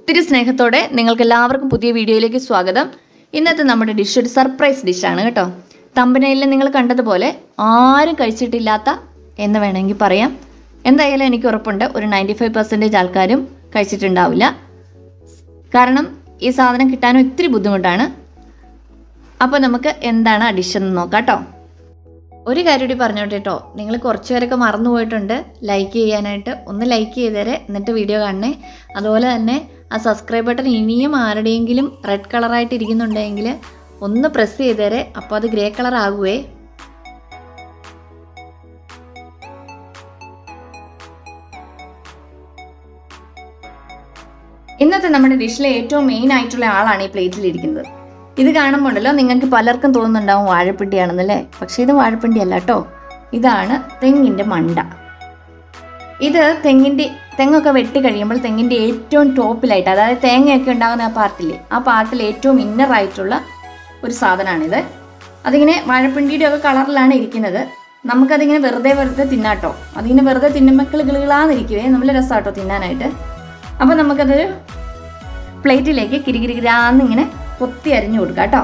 ഒത്തിരി സ്നേഹത്തോടെ നിങ്ങൾക്ക് എല്ലാവർക്കും പുതിയ വീഡിയോയിലേക്ക് സ്വാഗതം ഇന്നത്തെ നമ്മുടെ ഡിഷ് ഒരു സർപ്രൈസ് ഡിഷാണ് കേട്ടോ തമ്പനയിൽ നിങ്ങൾ കണ്ടതുപോലെ ആരും കഴിച്ചിട്ടില്ലാത്ത എന്ന് വേണമെങ്കിൽ പറയാം എന്തായാലും എനിക്ക് ഉറപ്പുണ്ട് ഒരു നയൻറ്റി ഫൈവ് പെർസെൻറ്റേജ് ആൾക്കാരും കഴിച്ചിട്ടുണ്ടാവില്ല കാരണം ഈ സാധനം കിട്ടാനും ഒത്തിരി ബുദ്ധിമുട്ടാണ് അപ്പോൾ നമുക്ക് എന്താണ് ആ ഡിഷ് എന്ന് നോക്കാം കേട്ടോ ഒരു കാര്യം കൂടി പറഞ്ഞോട്ടെ കേട്ടോ നിങ്ങൾ കുറച്ച് പേരൊക്കെ മറന്നു പോയിട്ടുണ്ട് ലൈക്ക് ചെയ്യാനായിട്ട് ഒന്ന് ലൈക്ക് ചെയ്തേരെ എന്നിട്ട് വീഡിയോ കാണണേ അതുപോലെ തന്നെ ആ സബ്സ്ക്രൈബ് ബട്ടൺ ഇനിയും ആരുടെയെങ്കിലും റെഡ് കളറായിട്ട് ഇരിക്കുന്നുണ്ടെങ്കിൽ ഒന്ന് പ്രസ് ചെയ്തേരെ അപ്പോൾ അത് ഗ്രേ കളർ ആകുവേ ഇന്നത്തെ നമ്മുടെ ഡിഷിലെ ഏറ്റവും മെയിൻ ആയിട്ടുള്ള ആളാണ് ഈ പ്ലേറ്റിൽ ഇരിക്കുന്നത് ഇത് കാണുമ്പോൾ ഉണ്ടല്ലോ നിങ്ങൾക്ക് പലർക്കും തോന്നുന്നുണ്ടാവും വാഴപ്പിണ്ടിയാണെന്നല്ലേ പക്ഷേ ഇത് വാഴപ്പിണ്ടി അല്ല കേട്ടോ ഇതാണ് തെങ്ങിൻ്റെ മണ്ട ഇത് തെങ്ങിൻ്റെ തെങ്ങൊക്കെ വെട്ടി കഴിയുമ്പോൾ തെങ്ങിൻ്റെ ഏറ്റവും ടോപ്പിലായിട്ട് അതായത് തേങ്ങയൊക്കെ ഉണ്ടാകുന്ന ആ പാർട്ടില്ലേ ആ പാർട്ടിൽ ഏറ്റവും ഇന്നർ ആയിട്ടുള്ള ഒരു സാധനമാണിത് അതിങ്ങനെ വാഴപ്പിണ്ടിയുടെ ഒക്കെ കളറിലാണ് ഇരിക്കുന്നത് നമുക്കതിങ്ങനെ വെറുതെ വെറുതെ തിന്നാട്ടോ അതിങ്ങനെ വെറുതെ തിന്നുമ്പോൾ കിളുകിളുകളാന്നിരിക്കുവേ നല്ല രസമാട്ടോ തിന്നാനായിട്ട് അപ്പോൾ നമുക്കതൊരു പ്ലേറ്റിലേക്ക് കിരികിരികിരാന്നിങ്ങനെ കൊത്തി അരിഞ്ഞു കൊടുക്കാം കേട്ടോ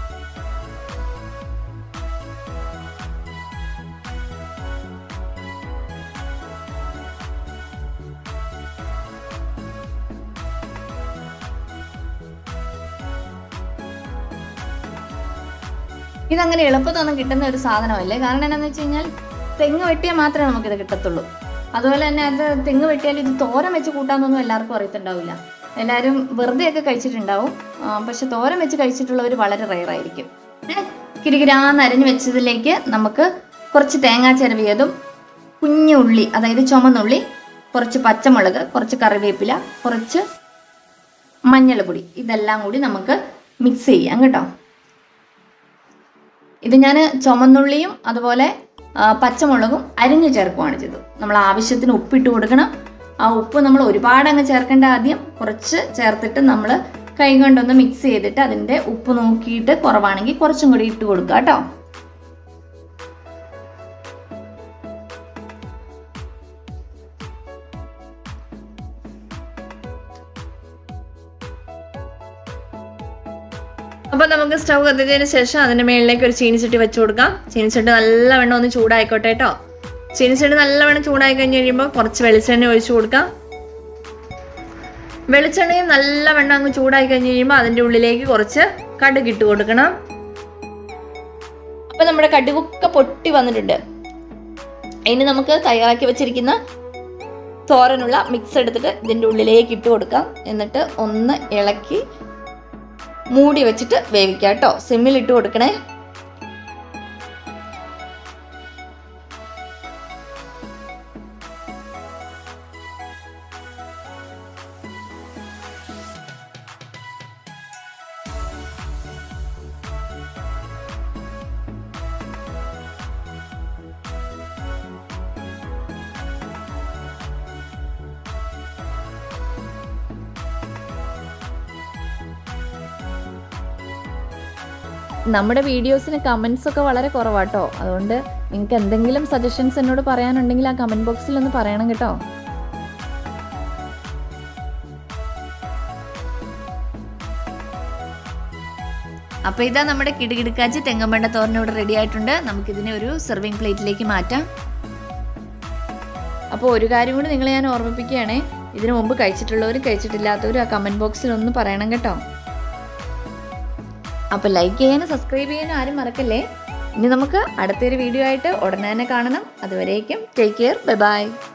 ഇതങ്ങനെ എളുപ്പത്തൊന്നും കിട്ടുന്ന ഒരു സാധനമല്ലേ കാരണം എന്താണെന്ന് വെച്ച് കഴിഞ്ഞാൽ തെങ്ങ് വെട്ടിയാൽ മാത്രമേ നമുക്കിത് കിട്ടത്തുള്ളൂ അതുപോലെ തന്നെ അത് തെങ്ങ് വെട്ടിയാൽ ഇത് തോരൻ വെച്ച് കൂട്ടാമെന്നൊന്നും എല്ലാവർക്കും അറിയത്തുണ്ടാവില്ല എല്ലാവരും വെറുതെയൊക്കെ കഴിച്ചിട്ടുണ്ടാവും ആ, പക്ഷെ തോരൻ വെച്ച് കഴിച്ചിട്ടുള്ളവർ വളരെ റയറായിരിക്കും കിരികിരാന്ന് അരിഞ്ഞു വെച്ചതിലേക്ക് നമുക്ക് കുറച്ച് തേങ്ങാ ചിരവിയതും കുഞ്ഞു ഉള്ളി അതായത് ചുമന്നുള്ളി കുറച്ച് പച്ചമുളക് കുറച്ച് കറിവേപ്പില കുറച്ച് മഞ്ഞൾപ്പൊടി ഇതെല്ലാം കൂടി നമുക്ക് മിക്സ് ചെയ്യാം കേട്ടോ ഇത് ഞാൻ ചുമന്നുള്ളിയും അതുപോലെ ആ, പച്ചമുളകും അരിഞ്ഞു ചേർക്കുകയാണ് ചെയ്തത് നമ്മൾ ആവശ്യത്തിന് ഉപ്പിട്ട് കൊടുക്കണം ആ ഉപ്പ് നമ്മൾ ഒരുപാട് അങ്ങ് ചേർക്കേണ്ട ആദ്യം കുറച്ച് ചേർത്തിട്ട് നമ്മൾ കൈ കൊണ്ടൊന്ന് മിക്സ് ചെയ്തിട്ട് അതിൻ്റെ ഉപ്പ് നോക്കിയിട്ട് കുറവാണെങ്കിൽ കുറച്ചും കൂടി ഇട്ട് കൊടുക്കുക കേട്ടോ അപ്പോൾ നമുക്ക് സ്റ്റൗ കത്തിച്ചതിന് ശേഷം അതിൻ്റെ മുകളിലേക്ക് ഒരു ചീനിച്ചട്ടി വെച്ച് കൊടുക്കാം ചീനിച്ചട്ടി നല്ലവണ്ണം ഒന്ന് ചൂടായിക്കോട്ടെ കേട്ടോ ചീനിച്ചട്ടി നല്ലവണ്ണം ചൂടായി കഴിഞ്ഞ് കഴിയുമ്പോൾ കുറച്ച് വെളിച്ചെണ്ണ ഒഴിച്ചു കൊടുക്കാം വെളിച്ചെണ്ണയും നല്ലവണ്ണം അങ്ങ് ചൂടായി കഴിഞ്ഞ് കഴിയുമ്പോൾ അതിൻ്റെ ഉള്ളിലേക്ക് കുറച്ച് കടുക് ഇട്ട് കൊടുക്കണം അപ്പോൾ നമ്മുടെ കടുകൊക്കെ പൊട്ടി വന്നിട്ടുണ്ട് ഇനി നമുക്ക് തയ്യാറാക്കി വെച്ചിരിക്കുന്ന തോരനുള്ള മിക്സ് എടുത്തിട്ട് ഇതിൻ്റെ ഉള്ളിലേക്ക് ഇട്ട് കൊടുക്കാം എന്നിട്ട് ഒന്ന് ഇളക്കി മൂടി വെച്ചിട്ട് വേവിക്കാം കേട്ടോ സിമ്മിൽ ഇട്ട് കൊടുക്കണേ നമ്മുടെ വീഡിയോസിന് കമൻസ് ഒക്കെ വളരെ കുറവാട്ടോ അതുകൊണ്ട് നിങ്ങൾക്ക് എന്തെങ്കിലും സജഷൻസ് എന്നോട് പറയാനുണ്ടെങ്കിൽ ആ കമൻറ്റ് ബോക്സിൽ ഒന്ന് പറയണം കേട്ടോ അപ്പോൾ ഇതാ നമ്മുടെ കിടുകിടുക്കാച്ചി തെങ്ങമ്പണ്ട തോരൻ ഇവിടെ റെഡി ആയിട്ടുണ്ട് നമുക്കിതിനെ ഒരു സെർവിങ് പ്ലേറ്റിലേക്ക് മാറ്റാം അപ്പോൾ ഒരു കാര്യം കൂടി നിങ്ങളെ ഞാൻ ഓർമ്മിപ്പിക്കുകയാണേ ഇതിനു മുമ്പ് കഴിച്ചിട്ടുള്ളവരും കഴിച്ചിട്ടില്ലാത്തവരും ആ കമൻറ്റ് ബോക്സിൽ ഒന്ന് പറയണം കേട്ടോ അപ്പോൾ ലൈക്ക് ചെയ്യാനും സബ്സ്ക്രൈബ് ചെയ്യാനും ആരും മറക്കല്ലേ ഇനി നമുക്ക് അടുത്തൊരു വീഡിയോ ആയിട്ട് ഉടനെ തന്നെ കാണണം അതുവരേക്കും ടേക്ക് കെയർ ബൈ ബൈ